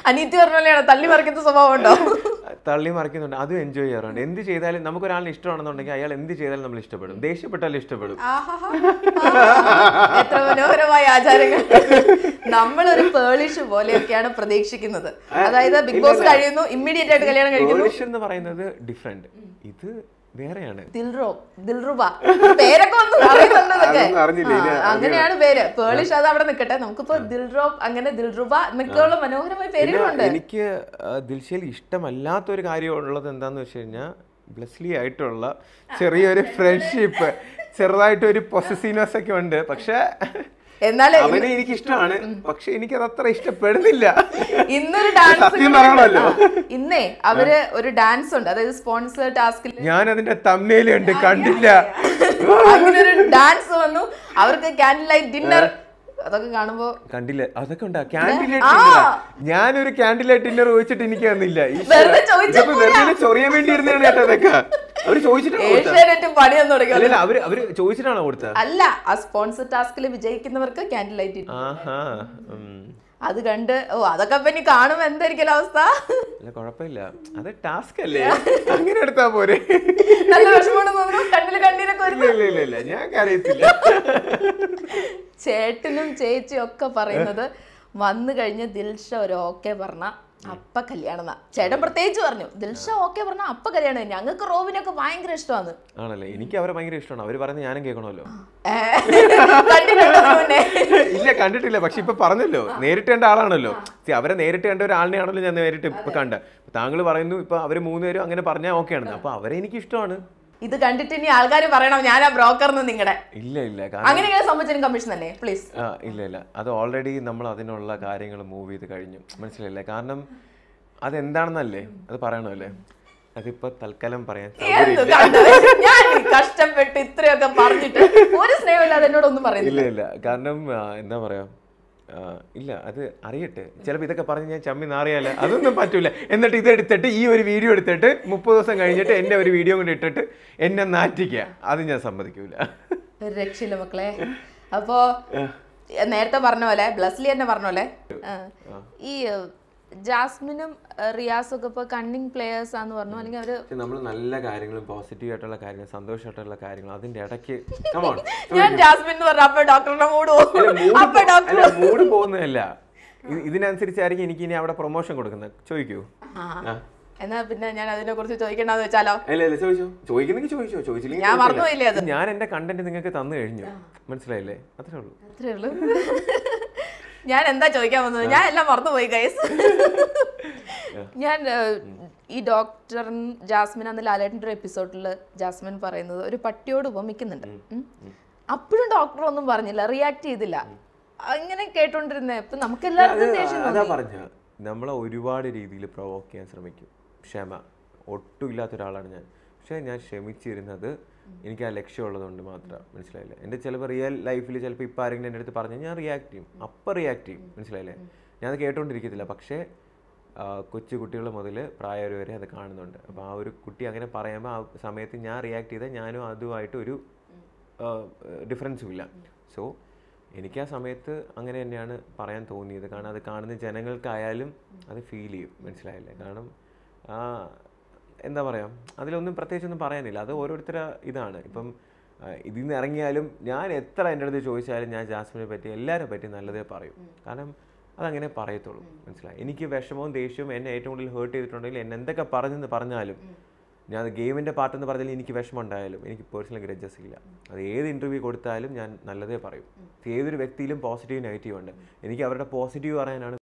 അനീത്തി പറഞ്ഞ പോലെയാണ് തള്ളി മറിക്കുന്ന സ്വഭാവം ഉണ്ടോ തള്ളി മറിക്കുന്നുണ്ട് അതും എൻജോയ് ചെയ്യാറുണ്ട് എന്ത് ചെയ്താലും നമുക്ക് ഒരാളിനെ ഇഷ്ടമാണെന്നുണ്ടെങ്കിൽ അയാൾ എന്ത് ചെയ്താലും നമ്മൾ ഇഷ്ടപ്പെടും ദേഷ്യപ്പെട്ടാലും ഇഷ്ടപ്പെടും ആഹാഹാ. ആഹാ. എത്ര മനോഹരമായ ആചാരങ്ങൾ നമ്മളൊരു പേളിഷ് പോലെയൊക്കെയാണ് പ്രതീക്ഷിക്കുന്നത് അതായത് ബിഗ് ബോസ് കഴിയുന്നു ഇമ്മീഡിയറ്റ് ആയിട്ട് കല്യാണം കഴിക്കുന്നു പേളിഷ് എന്ന് പറയുന്നത് ഡിഫറെന്റ് ഇത് വേറെയാണ് ദിൽറോ ദിൽറുബ പേരൊക്കെ ഒന്ന് അറിയുന്നുണ്ടതൊക്കെ അതൊന്നും അറിഞ്ഞില്ല. ഇനി ആ, അങ്ങനെയാണ് പേര് പേളിഷ് അത് അവിടെ നിൽക്കട്ടെ നമുക്കിപ്പോ ദിൽറോ അങ്ങനെ ദിൽറുബ എന്നൊക്കെയുള്ള മനോഹരമായ പേരുകളുണ്ട് എനിക്ക് ആ, ദിൽഷയിൽ ഇഷ്ടമല്ലാത്ത ഒരു കാര്യം ഉള്ളത് എന്താന്ന് വെച്ച് കഴിഞ്ഞാൽ ബ്ലസ്ലി ആയിട്ടുള്ള ചെറിയൊരു ഫ്രണ്ട്ഷിപ്പ് ചെറുതായിട്ട് ഒരു പൊസസീവ്നെസ് ഒക്കെ ഉണ്ട് പക്ഷെ എന്നാല് അവനെ എനിക്ക് ഇഷ്ടമാണ് പക്ഷെ എനിക്കത് അത്ര ഇഷ്ടപ്പെടുന്നില്ല ഇന്നൊരു ഡാൻസ് സത്യം പറയണമല്ലോ. ഇന്നേ അവര് ഒരു ഡാൻസ് ഉണ്ട് അതായത് സ്പോൺസർ ടാസ്കിൽ ഞാൻ അതിന്റെ തമ്മയില് ഉണ്ട് കണ്ടില്ല അങ്ങനെ ഒരു ഡാൻസ് വന്നു അവർക്ക് ക്യാൻഡിൽ ലൈറ്റ് ഡിന്നർ അതൊക്കെ കാണുമ്പോ കണ്ടില്ല അതൊക്കെ ഉണ്ടാ ക്യാൻഡിൽ ആ. ഞാനൊരു ക്യാൻഡിൽ ഡിന്നർ ചോദിച്ചിട്ട് എനിക്ക് തന്നില്ല ഈശ്വരാ. വെറുതെ ചോദിച്ചാ ഇതൊക്കെ വെറുതെ ചൊറിയാൻ വേണ്ടി ഇരുന്നാണ് കേട്ടോ ഇതൊക്കെ അവര് ചോദിച്ചിട്ടാണ് കൊടുത്തത് ഏഷ്യാനെറ്റും പണിയൊന്നും തുടങ്ങി അല്ലല്ല അവര് അവര് ചോദിച്ചിട്ടാണോ കൊടുത്തത് അല്ല ആ സ്പോൺസർ ടാസ്കിൽ വിജയിക്കുന്നവർക്ക് ക്യാൻഡിൽ ലൈറ്റ് ഡിന്നർ ആഹാ ഉം. അത് കണ്ട് ഓ അതൊക്കെ ഇപ്പൊ ഇനി കാണുമ്പോ എന്തായിരിക്കും അവസ്ഥ അല്ല കുഴപ്പമില്ല അത് ടാസ്ക് അല്ലേ അങ്ങനെ എടുത്താ പോരെ നല്ല വിഷമമുണ്ടെന്ന് തോന്നുന്നു കണ്ണില് കണ്ണീരൊക്കെ ഇല്ല വരുന്നു ഇല്ല ഇല്ല ഇല്ല ഞാൻ കരയത്തില്ല ചേട്ടനും ചേച്ചിയും ഒക്കെ പറയുന്നത് വന്നു കഴിഞ്ഞ് ദിൽഷ ഒരു ഓക്കെ പറഞ്ഞ അപ്പ കല്യാണം എന്നാ. ചേട്ടൻ പ്രത്യേകിച്ച് പറഞ്ഞു ദിൽഷ ഓക്കെ പറഞ്ഞ അപ്പ കല്യാണം ഞങ്ങൾക്ക് റോബിനൊക്കെ ഭയങ്കര ഇഷ്ടമാണ് ആണല്ലേ എനിക്ക് അവരെ ഭയങ്കര ഇഷ്ടമാണ് അവര് പറയുന്നത് ഞാനും കേൾക്കണമല്ലോ കണ്ടിട്ടുണ്ടോ മുന്നേ ഇല്ല കണ്ടിട്ടില്ല പക്ഷെ ഇപ്പൊ പറഞ്ഞല്ലോ നേരിട്ട് കണ്ട ആളാണല്ലോ See, അവരെ നേരിട്ട് കണ്ട ഒരാളിനെയാണല്ലോ ഞാൻ നേരിട്ട് ഇപ്പൊ കണ്ട താങ്കൾ പറയുന്നു ഇപ്പൊ അവര് മൂന്നുപേരും അങ്ങനെ പറഞ്ഞാൽ ഓക്കെ ആണെന്ന് അപ്പൊ അവരെ എനിക്ക് ഇഷ്ടമാണ് ഇത് കണ്ടിട്ട് ഇനി ആൾക്കാർ പറയണം ഞാനാ ബ്രോക്കർന്ന് നിങ്ങളുടെ ഇല്ല ഇല്ല കാരണം അങ്ങനെയൊക്കെ സംബന്ധിച്ചതിന് കമ്മീഷൻ തന്നെ പ്ലീസ് ആ ഇല്ല ഇല്ല അത് ഓൾറെഡി നമ്മൾ അതിനുള്ള കാര്യങ്ങൾ മൂവ് ചെയ്ത് കഴിഞ്ഞു മനസ്സിലായില്ലേ കാരണം അതെന്താണെന്നല്ലേ അത് പറയണമല്ലേ അതിപ്പോ തൽക്കാലം പറയാൻ എന്ത് കണ്ടത്? ഞാൻ കഷ്ടപ്പെട്ട് ഇത്രയൊക്കെ പറഞ്ഞിട്ട് ഒരു സ്നേഹമില്ലാതെ എന്നോടൊന്നും പറയുന്നില്ല ഇല്ല ഇല്ല കാരണം ആ, എന്താ പറയാ ആ, ഇല്ല അത് അറിയട്ടെ ചിലപ്പോൾ ഇതൊക്കെ പറഞ്ഞ് ഞാൻ ചമ്മി നാറിയാല അതൊന്നും പറ്റൂല എന്നിട്ട് ഇത് എടുത്തിട്ട് ഈ ഒരു വീഡിയോ എടുത്തിട്ട് മുപ്പത് ദിവസം കഴിഞ്ഞിട്ട് എന്നെ ഒരു വീഡിയോ കൊണ്ട് ഇട്ടിട്ട് എന്നെ നാറ്റിക്കുക അത് ഞാൻ സമ്മതിക്കൂല ഒരു രക്ഷയില്ല മക്കളെ അപ്പോ നേരത്തെ പറഞ്ഞ പോലെ ബ്ലസ്ലി തന്നെ പറഞ്ഞ പോലെ ആ, ഈ ഏഹ്, ജാസ്മിനും ഏഹ്, റിയാസും ഒക്കെ ഇപ്പൊ കണ്ണിങ് പ്ലേയേഴ്സ് ആന്ന് പറഞ്ഞു അല്ലെങ്കിൽ അവര് പക്ഷെ നമ്മൾ നല്ല കാര്യങ്ങളും പോസിറ്റീവ് ആയിട്ടുള്ള കാര്യങ്ങളും സന്തോഷമായിട്ടുള്ള കാര്യങ്ങളും അതിന്റെ ഇടയ്ക്ക് കമോൺ ഞാൻ ജാസ്മിൻ എന്ന് പറഞ്ഞ അപ്പൊ ഡോക്ടറിനെ മൂട് പോകും അപ്പൊ ഡോക്ടർ അല്ല മൂഡ് പോകുന്നതല്ല ഇത് ഇതിനനുസരിച്ചായിരിക്കും എനിക്ക് ഇനി അവിടെ പ്രൊമോഷൻ കൊടുക്കുന്നത് ചോദിക്കൂ ആ. എന്നാ പിന്നെ ഞാൻ അതിനെ കുറിച്ച് ചോദിക്കണ്ടെന്ന് വെച്ചാലോ അല്ല അല്ല ചോദിച്ചോ ചോദിക്കുന്നെങ്കിൽ ചോദിച്ചോ ചോദിച്ചില്ലെങ്കിൽ ഞാൻ കുഴപ്പമില്ല. മറന്നുപോയില്ലേ അത്? ഞാൻ എന്റെ കണ്ടന്റ് നിങ്ങൾക്ക് തന്നു കഴിഞ്ഞു മനസ്സിലായില്ലേ അത്രേ ഉള്ളൂ അത്രേ ഉള്ളൂ ഞാൻ എന്താ ചോദിക്കാൻ വന്നത് ഞാൻ എല്ലാം മറന്നുപോയി ഗൈസ് ഞാൻ ഏഹ്, ഈ ഡോക്ടർ ജാസ്മിൻ അന്ന് ലാലേട്ടൻ്റെ ഒരു എപ്പിസോഡിൽ ജാസ്മിൻ പറയുന്നത് ഒരു പട്ടിയോട് ഉപമിക്കുന്നുണ്ട് ഉം. അപ്പോഴും ഡോക്ടർ ഒന്നും പറഞ്ഞില്ല റിയാക്ട് ചെയ്തില്ല അങ്ങനെ കേട്ടോണ്ടിരുന്നേ ഇപ്പൊ നമുക്ക് എല്ലാവർക്കും ദേഷ്യം അതാ തോന്നി. പറഞ്ഞ നമ്മളെ ഒരുപാട് രീതിയിൽ പ്രൊവോക്ക് ചെയ്യാൻ ശ്രമിക്കും ക്ഷമ ഒട്ടും ഇല്ലാത്ത ഒരാളാണ് ഞാൻ പക്ഷേ ഞാൻ ക്ഷമിച്ചിരുന്നത് എനിക്ക് ആ ലക്ഷ്യമുള്ളതുകൊണ്ട് മാത്രം മനസ്സിലായില്ലേ എൻ്റെ ചിലപ്പോൾ റിയൽ ലൈഫിൽ ചിലപ്പോൾ ഇപ്പം ആരെങ്കിലും എൻ്റെ അടുത്ത് പറഞ്ഞാൽ ഞാൻ റിയാക്ട് ചെയ്യും അപ്പം റിയാക്ട് ചെയ്യും മനസ്സിലായില്ലേ ഞാനത് കേട്ടോണ്ടിരിക്കത്തില്ല പക്ഷേ ആ, കൊച്ചു കുട്ടികൾ മുതൽ പ്രായവർ വരെ അത് കാണുന്നുണ്ട് അപ്പോൾ ആ ഒരു കുട്ടി അങ്ങനെ പറയുമ്പോൾ ആ സമയത്ത് ഞാൻ റിയാക്ട് ചെയ്താൽ ഞാനും അതുമായിട്ട് ഒരു ഡിഫറൻസും ഇല്ല സോ എനിക്ക് ആ സമയത്ത് അങ്ങനെ തന്നെയാണ് പറയാൻ തോന്നിയത് കാരണം അത് കാണുന്ന ജനങ്ങൾക്കായാലും അത് ഫീൽ ചെയ്യും മനസ്സിലായില്ലേ കാരണം ആ, എന്താ പറയുക അതിലൊന്നും പ്രത്യേകിച്ചൊന്നും പറയാനില്ല അത് ഓരോരുത്തരുടെ ഇതാണ് ഇപ്പം ആ, ഇതിൽ നിന്ന് ഇറങ്ങിയാലും ഞാൻ എത്ര എൻ്റെ അടുത്ത് ചോദിച്ചാലും ഞാൻ ജാസ്മിനെ പറ്റി എല്ലാവരെ പറ്റി നല്ലതേ പറയും കാരണം അതങ്ങനെ പറയത്തുള്ളൂ മനസ്സിലായി എനിക്ക് വിഷമവും ദേഷ്യവും എന്നെ ഏറ്റവും കൂടുതൽ ഹേർട്ട് ചെയ്തിട്ടുണ്ടെങ്കിൽ എന്നെ എന്തൊക്കെ പറഞ്ഞെന്ന് പറഞ്ഞാലും ഞാൻ ഗെയിമിൻ്റെ പാർട്ടെന്ന് പറഞ്ഞാൽ എനിക്ക് വിഷമം ഉണ്ടായാലും എനിക്ക് പേഴ്സണൽ ഗ്രജസ് ഇല്ല അത് ഏത് ഇൻ്റർവ്യൂ കൊടുത്താലും ഞാൻ നല്ലതേ പറയും ഏതൊരു വ്യക്തിയിലും പോസിറ്റീവ് നെഗറ്റീവ് ഉണ്ട് എനിക്ക് അവരുടെ പോസിറ്റീവ് പറയാനാണ്